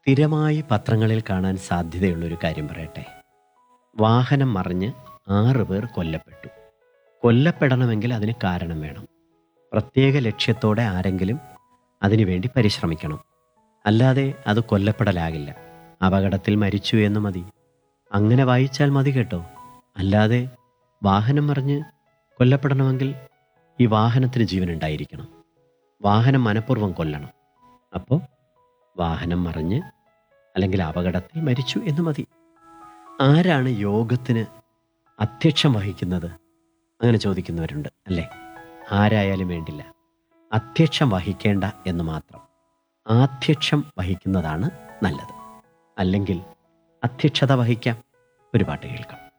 സ്ഥിരമായി പത്രങ്ങളിൽ കാണാൻ സാധ്യതയുള്ളൊരു കാര്യം പറയട്ടെ വാഹനം മറിഞ്ഞ് ആറ് പേർ കൊല്ലപ്പെട്ടു കൊല്ലപ്പെടണമെങ്കിൽ അതിന് കാരണം വേണം പ്രത്യേക ലക്ഷ്യത്തോടെ ആരെങ്കിലും അതിനുവേണ്ടി പരിശ്രമിക്കണം അല്ലാതെ അത് കൊല്ലപ്പെടലാകില്ല അപകടത്തിൽ മരിച്ചു എന്ന് മതി അങ്ങനെ വായിച്ചാൽ മതി കേട്ടോ അല്ലാതെ വാഹനം മറിഞ്ഞ് കൊല്ലപ്പെടണമെങ്കിൽ ഈ വാഹനത്തിന് ജീവനുണ്ടായിരിക്കണം വാഹനം മനഃപൂർവ്വം കൊല്ലണം അപ്പോൾ വാഹനം മറിഞ്ഞ് അല്ലെങ്കിൽ അപകടത്തിൽ മരിച്ചു എന്ന് മതി ആരാണ് യോഗത്തിന് അധ്യക്ഷം വഹിക്കുന്നത് അങ്ങനെ ചോദിക്കുന്നവരുണ്ട് അല്ലേ ആരായാലും വേണ്ടില്ല അധ്യക്ഷം വഹിക്കേണ്ട എന്ന് മാത്രം ആധ്യക്ഷം വഹിക്കുന്നതാണ് നല്ലത് അല്ലെങ്കിൽ അധ്യക്ഷത വഹിക്കാം ഒരു പാട്ട് കേൾക്കാം